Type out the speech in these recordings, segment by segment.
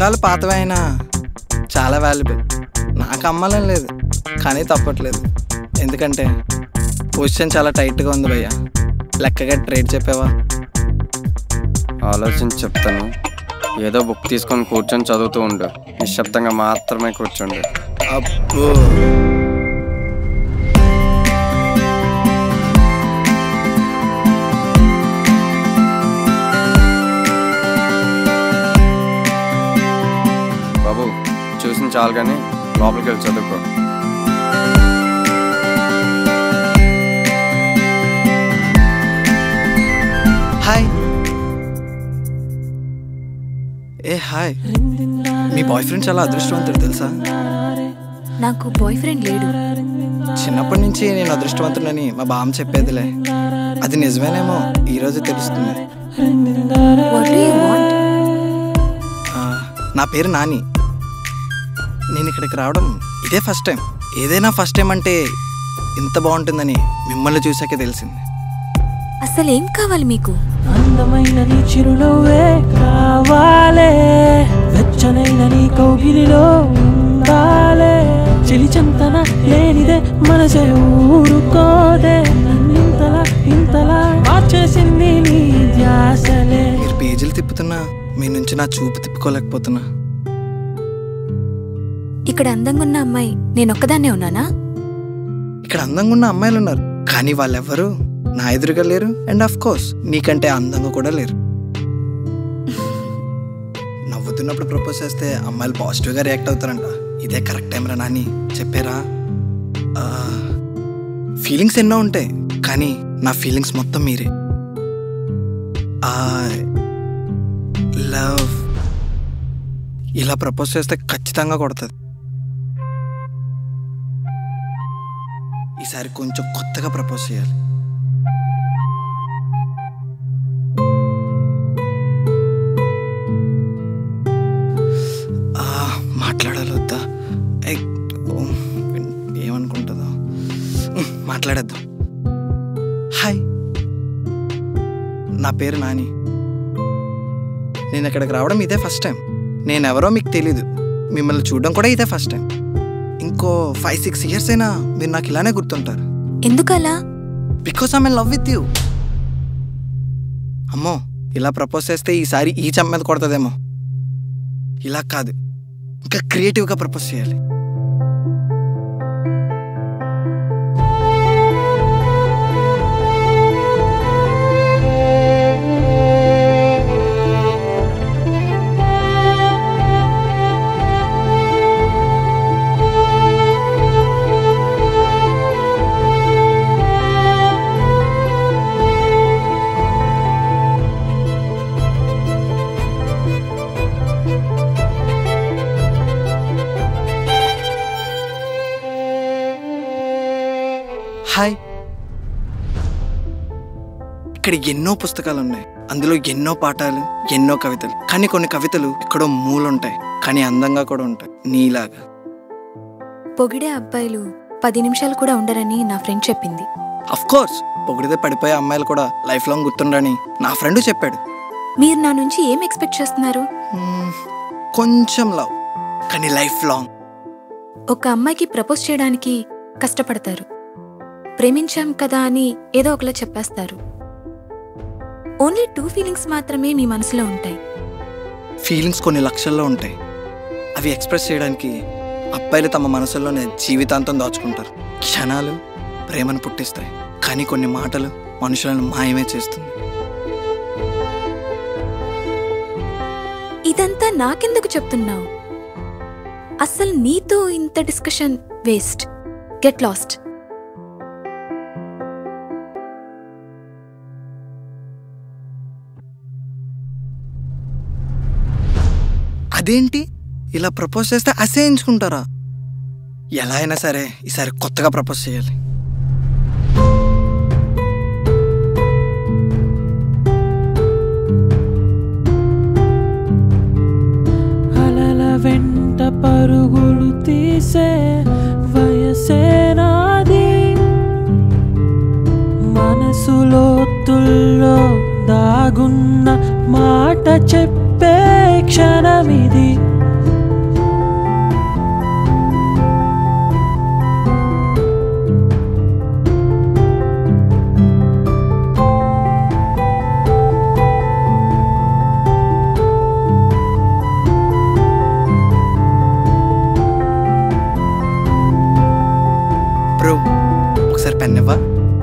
ఉంగరాలు పాతవే అయినా చాలా వాల్యుబుల్ నాకు అమ్మాలని లేదు కానీ తప్పట్లేదు ఎందుకంటే పొజిషన్ చాలా టైట్గా ఉంది భయ్య లెక్కగా ట్రేడ్ చెప్పావా ఆలోచించి చెప్తాను ఏదో బుక్ తీసుకొని కూర్చొని చదువుతూ ఉండు నిశ్శబ్దంగా మాత్రమే కూర్చోండి అబ్బో బాబు చూసిన చాలు కానీ లోపలికి వెళ్ళి చదువుకో హాయ్ ఏ హాయ్ మీ బాయ్ ఫ్రెండ్ చాలా అదృష్టవంతుడు తెలుసా నాకు బాయ్ ఫ్రెండ్ లేడు చిన్నప్పటి నుంచి నేను అదృష్టవంతుడని మా బామ్మ చెప్పేదిలే అది నిజమేనేమో ఈరోజు తెలుస్తుంది వాట్ డూ యూ వాంట్ ఆ, నా పేరు నాని నేను ఇక్కడికి రావడం ఇదే ఫస్ట్ టైం ఏదైనా ఫస్ట్ టైం అంటే ఇంత బాగుంటుందని మిమ్మల్ని చూసాకే తెలిసింది అసలు ఏం కావాలి మీకు అందమైన నీ చిరునవ్వే కావాలే వెచ్చనైన నీ కౌగిలిలో ఉండాలే చెలిచంతన లేనిదే మనసే ఊరుకోదే నన్నింతలా ఇంతలా మార్చేసింది నీ ధ్యాసలే మీరు పేజీలు తిప్పుతున్నా మీ నుంచి నా చూపు తిప్పుకోలేకపోతున్నా ఇక్కడ అందంగా ఉన్న అమ్మాయి నేనొక్కదాన్నే ఉన్నానా ఇక్కడ అందంగా ఉన్న అమ్మాయిలు ఉన్నారు కానీ వాళ్ళెవ్వరూ నా ఎదురుగా లేరు అండ్ ఆఫ్ కోర్స్ నీకంటే అందంగా కూడా లేరు నవ్వుతున్నప్పుడు ప్రపోజ్ చేస్తే అమ్మాయిలు పాజిటివ్గా రియాక్ట్ అవుతారంట ఇదే కరెక్ట్ టైం రా నాని చెప్పారా ఫీలింగ్స్ ఎన్నో ఉంటాయి కానీ నా ఫీలింగ్స్ మొత్తం మీరే లవ్ ఇలా ప్రపోజ్ చేస్తే ఖచ్చితంగా కొడుతుంది ఈసారి కొంచెం కొత్తగా ప్రపోజ్ చేయాలి ఆ, మాట్లాడాలి వద్దా ఏయ్, ఓ, ఏమనుకుంటుందో ఉమ్, మాట్లాడేద్దాం హాయ్ నా పేరు నాని నేను ఇక్కడికి రావడం ఇదే ఫస్ట్ టైం నేనెవరో మీకు తెలీదు మిమ్మల్ని చూడడం కూడా ఇదే ఫస్ట్ టైం ఇంకో ఫైవ్ సిక్స్ ఇయర్స్ అయినా మీరు నాకు ఇలానే గుర్తుంటారు ఎందుకలా because I'm love with you అమ్మో ఇలా ప్రపోజ్ చేస్తే ఈసారి ఈ చంప మీద కొడుతుందేమో ఇలా కాదు ఇంకా క్రియేటివ్గా ప్రపోజ్ చేయాలి హాయ్ ఇక్కడ ఎన్నో పుస్తకాలు ఉన్నాయి అందులో ఎన్నో పాఠాలు ఎన్నో కవితలు కానీ కొన్ని కవితలు ఎక్కడో మూలుంటాయి కానీ అందంగా కూడా ఉంటాయి నీలాగా పొగిడే అబ్బాయిలు పది నిమిషాలు కూడా ఉండరని నా ఫ్రెండ్ చెప్పింది అఫ్ కోర్స్ పొగిడితే పడిపోయే అమ్మాయిలు కూడా లైఫ్ లాంగ్ గుర్తుండని నా ఫ్రెండ్ చెప్పాడు మీరు నా నుంచి ఏం ఎక్స్పెక్ట్ చేస్తున్నారు మ్మ్, కొంచెం లవ్ కానీ లైఫ్ లాంగ్ ఒక అమ్మాయికి ప్రపోజ్ చేయడానికి కష్టపడతారు ప్రేమించాం కదా అని ఏదో ఒకలా చెప్పేస్తారు ఓన్లీ టూ ఫీలింగ్స్ మాత్రమే మీ మనసులో ఉంటాయి ఫీలింగ్స్ కొన్ని లక్షల్లో ఉంటాయి అవి ఎక్స్ప్రెస్ చేయడానికి అబ్బాయిలు తమ మనసుల్లోనే జీవితాంతం దాచుకుంటారు క్షణాలు ప్రేమను పుట్టిస్తాయి కానీ కొన్ని మాటలు మనుషులను మాయమే చేస్తుంది ఇదంతా నాకెందుకు చెప్తున్నావు అస్సలు నీతో ఇంత డిస్కషన్ వేస్ట్ గెట్ లాస్ట్ అదేంటి ఇలా ప్రపోజ్ చేస్తే అసహించుకుంటారా ఎలా అయినా సరే ఈసారి కొత్తగా ప్రపోజ్ చేయాలి అలల వెంట పరుగులు తీసే వయసే నాది మనసులో తుల్లో దాగున్న మాట చెప్పే క్షణమిది పెన్నివ్వా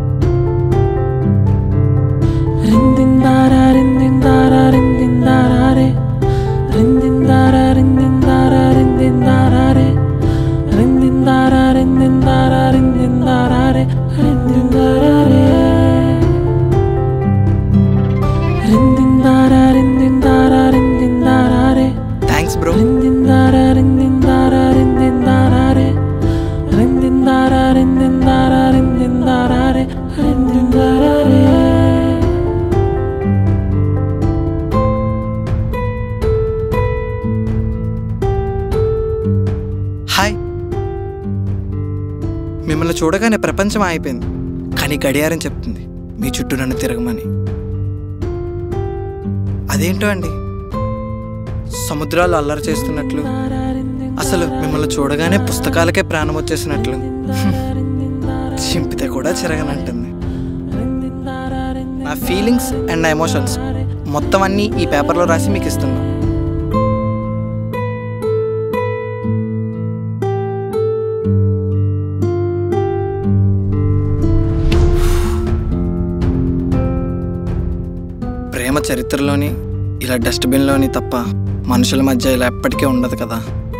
రిందిందార రిందిందార రిందిందారే రిందిందార రిందిందార రిందిందారే రిందిందార రిందిందార రిందిందారే రిందిందారే రిందిందార రిందిందార రిందిందారే థ్యాంక్స్ బ్రో రిందిందార రిందిందార రిందిందారే రిందిందార రిందిందార రిందిందారే రిందిందారే హాయ్ మిమ్మల్ని చూడగానే ప్రపంచం అయిపోయింది కానీ గడియారం చెప్తుంది మీ చుట్టూ నన్ను తిరగమని అదేంటో అండి సముద్రాలు అల్లరి చేస్తున్నట్లు అసలు మిమ్మల్ని చూడగానే పుస్తకాలకే ప్రాణం వచ్చేసినట్లు చింపితే కూడా చిరగనంటుంది నా ఫీలింగ్స్ అండ్ నా ఎమోషన్స్ మొత్తం అన్నీ ఈ పేపర్లో రాసి మీకు ఇస్తున్నా ప్రేమ చరిత్రలోని ఇలా డస్ట్బిన్లోని తప్ప మనుషుల మధ్య ఇలా ఎప్పటికీ ఉండదు కదా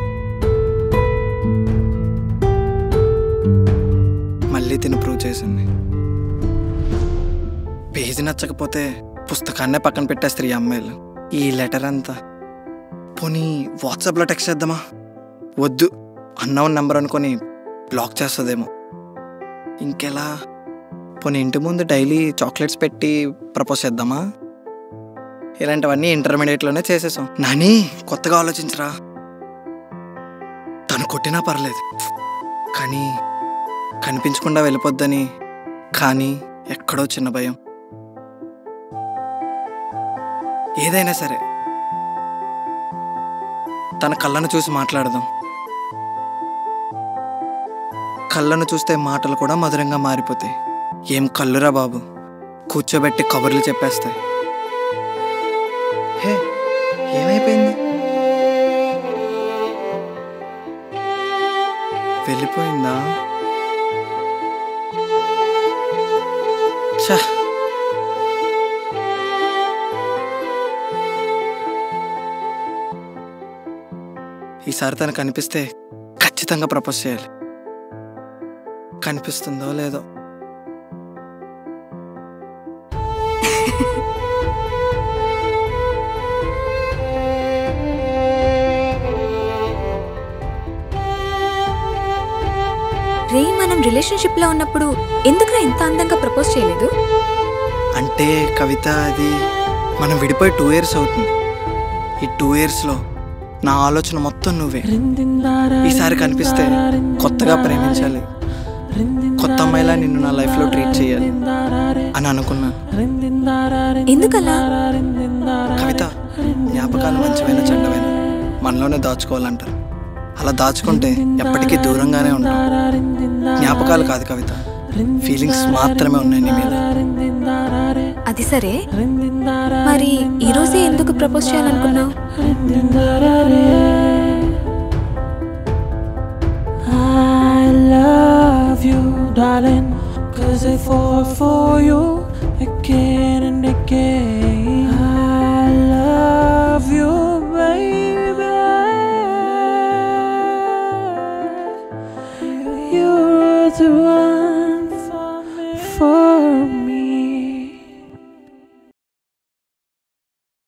మళ్ళీ తిని ప్రూవ్ చేసింది పేజీ నచ్చకపోతే పుస్తకాన్నే పక్కన పెట్టేస్తారు ఈ అమ్మాయిలు ఈ లెటర్ అంతా పోనీ వాట్సాప్లో టెక్స్ట్ చేద్దామా వద్దు అన్నౌన్ నెంబర్ అనుకొని బ్లాక్ చేస్తుందేమో ఇంకెలా పోనీ ఇంటి ముందు డైలీ చాక్లెట్స్ పెట్టి ప్రపోజ్ చేద్దామా ఇలాంటివన్నీ ఇంటర్మీడియట్లోనే చేసేసాం నాని కొత్తగా ఆలోచించరా తను కొట్టినా పర్లేదు కానీ కనిపించకుండా వెళ్ళిపోద్దని కానీ ఎక్కడో చిన్న భయం ఏదైనా సరే తన కళ్ళను చూసి మాట్లాడదాం కళ్ళను చూస్తే మాటలు కూడా మధురంగా మారిపోతాయి ఏం కళ్ళురా బాబు కూర్చోబెట్టి కబుర్లు చెప్పేస్తాయి హే ఏమైపోయింది వెళ్ళిపోయిందా ఛ ఈసారి తను కనిపిస్తే ఖచ్చితంగా ప్రపోజ్ చేయాలి కనిపిస్తుందో లేదో రే మనం రిలేషన్షిప్లో ఉన్నప్పుడు ఎందుకురా ఇంత అందంగా ప్రపోజ్ చేయలేదు అంటే కవిత అది మనం విడిపోయి టూ ఇయర్స్ అవుతుంది ఈ టూ ఇయర్స్లో నా ఆలోచన మొత్తం నువ్వే ఈసారి కనిపిస్తే కొత్తగా ప్రేమించాలి కొత్త అమ్మాయిలా నిన్ను నా లైఫ్లో ట్రీట్ చేయాలి అని అనుకున్నాను ఎందుకలా కవిత జ్ఞాపకాలు మంచివైన చెడ్డవైన మనలోనే దాచుకోవాలంటారు అలా దాచుకుంటే ఎప్పటికీ దూరంగానే ఉంటాం జ్ఞాపకాలు కాదు కవిత ఫీలింగ్స్ మాత్రమే ఉన్నాయి నీ మీద అది సరే మరి ఈ రోజే ఎందుకు ప్రపోజ్ చేయాలనుకున్నావు